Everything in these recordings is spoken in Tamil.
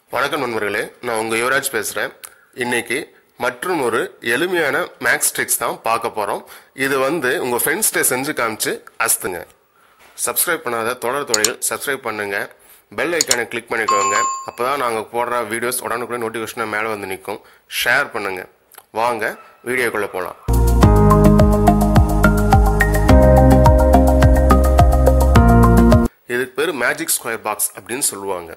வணக்கம் நண்பர்களே நான் உங்கள் யுவராஜ் பேசுகிறேன் இன்னைக்கு மற்றும் ஒரு எளிமையான மேக்ஸ் ட்ரிக்ஸ் தான் பார்க்க போகிறோம் இது வந்து உங்கள் ஃப்ரெண்ட்ஸ்கிட்ட செஞ்சு காமிச்சு அஸ்துங்க சப்ஸ்கிரைப் பண்ணாத தொடர் தொழில் சப்ஸ்கிரைப் பண்ணுங்க பெல் ஐக்கானை கிளிக் பண்ணிக்கோங்க அப்போ தான் நாங்கள் போடுற வீடியோஸ் உடனுக்குடன் நோட்டிஃபிகேஷனாக மேலே வந்து நிற்கும் ஷேர் பண்ணுங்க வாங்க வீடியோக்குள்ளே போகலாம் இதுக்கு பேர் மேஜிக் ஸ்கொயர் பாக்ஸ் அப்படின்னு சொல்லுவாங்க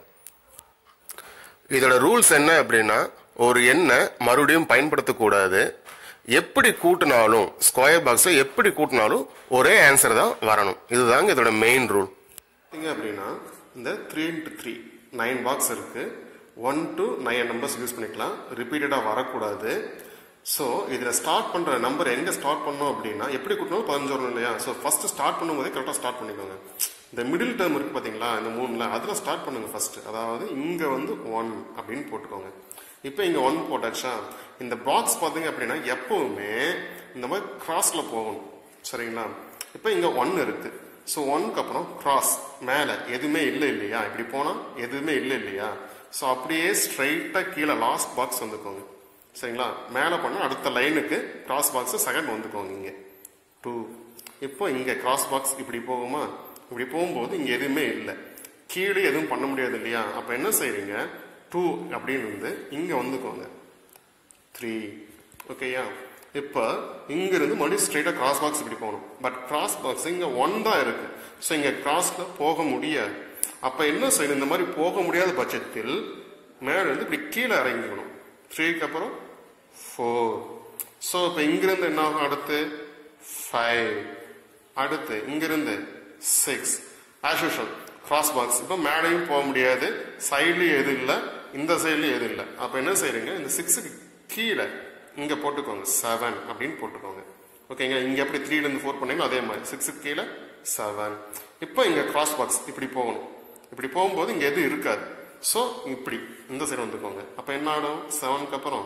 இதோட ரூல்ஸ் என்ன அப்படின்னா ஒரு எண்ணை மறுபடியும் பயன்படுத்தக்கூடாது எப்படி கூட்டினாலும் ஸ்கொயர் பாக்ஸை எப்படி கூட்டினாலும் ஒரே ஆன்சர் தான் வரணும் இதுதாங்க இதோட மெயின் ரூல் பார்த்தீங்க அப்படின்னா இந்த three into three nine box இருக்கு one to nine numbers use பண்ணிக்கலாம் ரிப்பீட்டடாக வரக்கூடாது ஸோ இதில் ஸ்டார்ட் பண்ணுற நம்பர் எங்கே ஸ்டார்ட் பண்ணோம் அப்படின்னா எப்படி கூட்டணும் பதினஞ்சு வரணும் இல்லையா ஸோ ஃபர்ஸ்ட் ஸ்டார்ட் பண்ணும்போதே கரெக்டாக ஸ்டார்ட் பண்ணிக்கோங்க இந்த மிடில் டேர்ம் இருக்கு பார்த்தீங்களா இந்த மூணில் அதில் ஸ்டார்ட் பண்ணுங்க ஃபர்ஸ்ட் அதாவது இங்கே வந்து ஒன் அப்படின்னு போட்டுக்கோங்க இப்போ இங்கே ஒன் போட்டாச்சா இந்த பாக்ஸ் பார்த்தீங்க அப்படின்னா எப்பவுமே இந்த மாதிரி கிராஸில் போகணும் சரிங்களா இப்போ இங்கே ஒன் இருக்கு ஸோ ஒன்க்கு அப்புறம் கிராஸ் மேலே எதுவுமே இல்லை இல்லையா இப்படி போனால் எதுவுமே இல்லை இல்லையா ஸோ அப்படியே ஸ்ட்ரைட்டாக கீழே லாஸ்ட் பாக்ஸ் வந்துக்கோங்க சரிங்களா மேலே பண்ணால் அடுத்த லைனுக்கு கிராஸ் பாக்ஸ் செகண்ட் வந்துக்கோங்க இங்கே டூ இப்போ இங்கே கிராஸ் பாக்ஸ் இப்படி போகுமா இப்படி போகும்போது இங்கே எதுவுமே இல்லை கீழே எதுவும் பண்ண முடியாது இல்லையா அப்போ என்ன செய்றீங்க டூ அப்படின்னு வந்து இங்கே வந்துக்கோங்க த்ரீ ஓகேயா இப்போ இங்கிருந்து மறுபடியும் ஸ்ட்ரெயிட்டாக கிராஸ் பாக்ஸ் இப்படி போகணும் பட் கிராஸ் பாக்ஸ் இங்கே ஒன் தான் இருக்கு ஸோ இங்கே கிராஸ்ல போக முடியாது அப்போ என்ன செய்யணும் இந்த மாதிரி போக முடியாத பட்சத்தில் மேலே இருந்து இப்படி கீழே இறங்கிக்கணும் த்ரீக்கு அப்புறம் ஃபோர் ஸோ இப்போ இங்கிருந்து என்ன ஆகும் அடுத்து ஃபைவ் அடுத்து இங்கிருந்து six as usual cross box இப்போ மேடையும் போக முடியாது சைட்லயும் எதுவும் இல்லை இந்த சைட்லயும் எதுவும் இல்லை அப்போ என்ன செய்றீங்க இந்த சிக்ஸுக்கு கீழே இங்க போட்டுக்கோங்க செவன் அப்படின்னு போட்டுக்கோங்க ஓகேங்க இங்க எப்படி த்ரீல இருந்து ஃபோர் பண்ணீங்களோ அதே மாதிரி சிக்ஸுக்கு கீழே செவன் இப்போ இங்க கிராஸ் பாக்ஸ் இப்படி போகணும் இப்படி போகும்போது இங்க எதுவும் இருக்காது ஸோ இப்படி இந்த சைடு வந்துக்கோங்க அப்போ என்ன ஆகும் செவனுக்கு அப்புறம்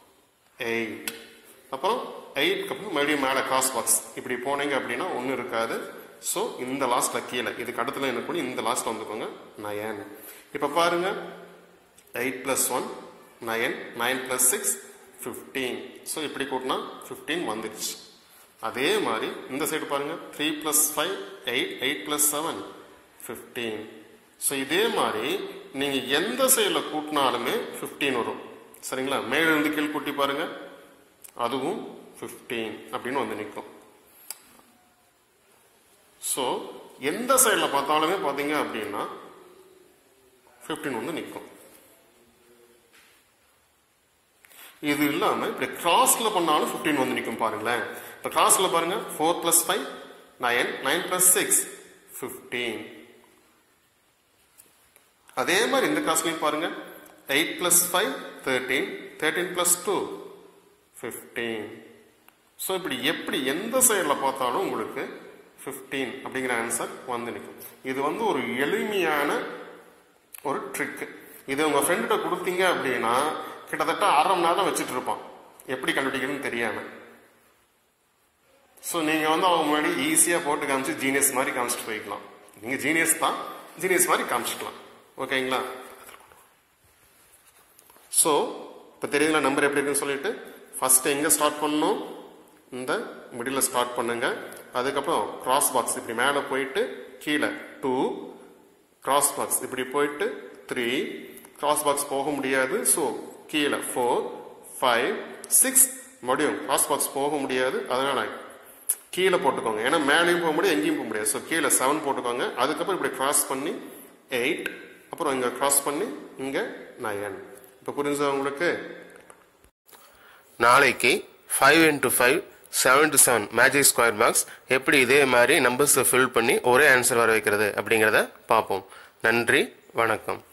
எயிட் அப்புறம் எயிட்க்கு அப்புறம் மறுபடியும் மேலே கிராஸ் பாக்ஸ் இப்படி போனீங்க அப்படின்னா ஒன்றும் இருக்காது ஸோ இந்த லாஸ்ட்ல கீழே இதுக்கு அடுத்துல என்ன பண்ணி இந்த லாஸ்ட்ல வந்துக்கோங்க நயன் இப்போ பாருங்க eight plus one nine nine plus six fifteen so இப்படி கூட்டினா ஃபிஃப்டீன் வந்துடுச்சு அதே மாதிரி இந்த சைடு பாருங்க three plus five eight eight plus seven fifteen so இதே மாதிரி நீங்க எந்த சைடில் கூட்டினாலுமே ஃபிஃப்டீன் வரும் சரிங்களா மேல இருந்து கீழ் கூட்டி பாருங்க அதுவும் ஃபிஃப்டீன் அப்படின்னு வந்து நிற்கும் ஸோ எந்த சைடில் பார்த்தாலுமே பார்த்தீங்க அப்படின்னா ஃபிஃப்டீன் வந்து நிற்கும் இது இல்லாம இப்படி கிராஸ்ல பண்ணாலும் 15 வந்து நிற்கும் பாருங்களேன் இப்ப கிராஸ்ல பாருங்க four plus five nine nine plus six fifteen அதே மாதிரி இந்த கிராஸ்லயும் பாருங்க eight plus five thirteen thirteen plus two fifteen so இப்படி எப்படி எந்த சைடில் பார்த்தாலும் உங்களுக்கு ஃபிஃப்டீன் அப்படிங்கிற ஆன்சர் வந்து நிற்கும் இது வந்து ஒரு எளிமையான ஒரு ட்ரிக் இது உங்க ஃப்ரெண்ட்ட கொடுத்தீங்க அப்படின்னா கிட்டத்தட்ட அரை மணி நேரம் வச்சுட்டு இருப்பான் எப்படி கண்டுபிடிக்கணும்னு தெரியாம ஸோ நீங்க வந்து அவங்க முன்னாடி ஈஸியா போட்டு காமிச்சு ஜீனியஸ் மாதிரி காமிச்சிட்டு போய்க்கலாம் நீங்க ஜீனியஸ் தான் ஜீனியஸ் மாதிரி காமிச்சிக்கலாம் ஓகேங்களா ஸோ இப்போ தெரியுதுங்களா நம்பர் எப்படி இருக்குன்னு சொல்லிட்டு ஃபர்ஸ்ட் எங்க ஸ்டார்ட் பண்ணணும் இந்த மிடில் ஸ்டார்ட் பண்ணுங்க அதுக்கப்புறம் கிராஸ் பாக்ஸ் இப்படி மேலே போயிட்டு கீழே டூ கிராஸ் பாக்ஸ் இப்படி போயிட்டு த்ரீ கிராஸ் பாக்ஸ் போக முடியாது ஸோ கீழே ஃபோர் ஃபைவ் சிக்ஸ் மறுபடியும் கிராஸ் பாக்ஸ் போக முடியாது அதனால கீழே போட்டுக்கோங்க ஏன்னா மேலேயும் போக முடியாது எங்கேயும் போக முடியாது ஸோ கீழே செவன் போட்டுக்கோங்க அதுக்கப்புறம் இப்படி கிராஸ் பண்ணி எயிட் அப்புறம் இங்கே கிராஸ் பண்ணி இங்கே நயன் இப்போ புரிஞ்சா உங்களுக்கு நாளைக்கு five into five seven to seven magic square box எப்படி இதே மாதிரி நம்பர்ஸை ஃபில் பண்ணி ஒரே ஆன்சர் வர வைக்கிறது அப்படிங்கிறத பார்ப்போம் நன்றி வணக்கம்